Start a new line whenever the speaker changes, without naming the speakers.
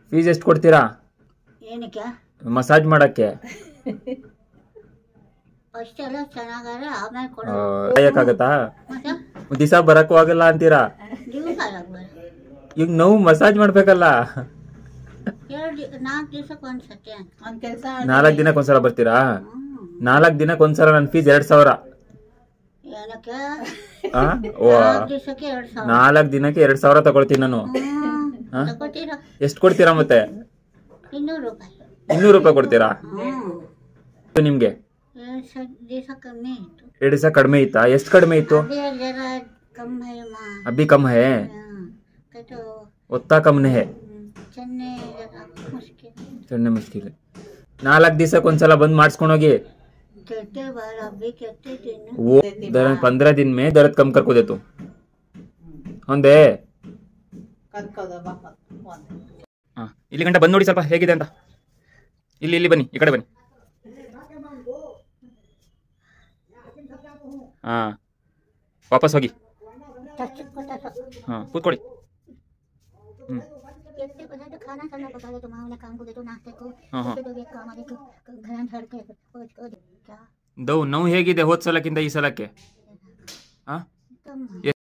Fees ಎಷ್ಟು ಕೊಡ್ತೀರಾ
ಏನಕ್ಕೆ
ಮಸಾಜ್ ಮಾಡಕ್ಕೆ
ಫಸ್ಟ್ ಎಲ್ಲ ಚೆನ್ನಾಗಾದ್ರೆ ಆಮೇಲೆ ಕೊಡೋ
ಕಾಯಕ್ಕಾಗತ್ತಾ
ಮತ್ತೆ
ದಿವಸ ಬರಕ್ಕೂ ಆಗಲ್ಲ ಅಂತೀರಾ
ದಿವಸ ಆಗ್ಬಾರ
ಈಗ ನೋವು ಮಸಾಜ್ ಮಾಡ್ಬೇಕಲ್ಲ
ಎರಡು ನಾಲ್ಕು ದಿವ್ಸಕ್ಕೆ ಒಂದು ಸತಿ ಅಂತ
ಒಂದ್ ಕೆಲ್ಸ
ನಾಲ್ಕು ದಿನಕ್ಕೆ ಒಂದ್ಸಲ ಬರ್ತೀರಾ
ಹ್ಮ್
ನಾಲ್ಕು ದಿನಕ್ಕೆ ಒಂದ್ಸಲ ನನ್ನ ಫೀಸ್ ಎರಡ್ ಸಾವಿರ
ಏನಕ್ಕೆ
ಆ? ಓ
ನಾಲ್ಕು ದಿವಸಕ್ಕೆ ಎರಡು ಸಾವಿರ
ನಾಲ್ಕು ದಿನಕ್ಕೆ ಎರಡ್ ಸಾವಿರ ತಗೊಳ್ತೀನಿ ನಾನು
ಹ್ಮ್
ಹಾ?
ತಗೋತೀರ
ಎಷ್ಟು ಕೊಡ್ತೀರಾ ಮತ್ತೆ
ಇನ್ನೂರು ರೂಪಾಯಿ
ಇನ್ನೂರು ರೂಪಾಯಿ ಕೊಡ್ತೀರಾ
ಹ್ಮ್
ನಿಮ್ಗೆ
ಎರಡು ಸ ದಿವಸ ಕಮ್ಮಿ ಇತ್ತು
ಎರಡು ದಿವಸ ಕಡಿಮೆ ಇತ್ತಾ ಎಷ್ಟು ಕಡಿಮೆ ಇತ್ತು
अभी जरा कम है माँ
ಅಬ್ಬಿ ಕಮ್ ಹೇ
हाँ, तो तो
ಒತ್ತಾ ಕಮ್ನೆ ಹೇ
हम्म, चलने जरा मुश्किल
ಸಣ್ಣ ಮುಷ್ಕಿಲ್ ನಾಲ್ಕು ದಿವಸಕ್ಕೆ ಒಂದ್ಸಲ ಬಂದ್ ಮಾಡಿಸ್ಕೊಂಡೋಗಿ
कहते बार अभी कहते थे ना
वो दर्द पंद्रह दिन में दर्द कम कर को दे तू ಒಂದೇ
ಕರ್ಕೋದ ಬಾಪ ಒಂದ್
ಹಾ ಇಲ್ಲಿ ಗಂಟ ಬಂದ್ ನೋಡಿ ಸ್ವಲ್ಪ ಹೇಗಿದೆ ಅಂತ ಇಲ್ಲಿ ಇಲ್ಲಿ ಬನ್ನಿ ಈ ಕಡೆ ಬನ್ನಿ ಹಾ ವಾಪಸ್ ಹೋಗಿ
टच पता सब
ಹಾ ಕೂತ್ಕೊಳ್ಳಿ ಹ್ಮ್
कहते पता तो खाना खाना पका दे तो माँ ने काम को दे तो नाश्ते को
हाँ, हाँ।
तो तो एक काम आगे को घर धर के ओ ओ क्या
ದೌ ನೋವು ಹೇಗಿದೆ ಹೋದ್ ಸಲಕ್ಕಿಂತ ಈ ಸಲಕ್ಕೆ ಹಾ
कम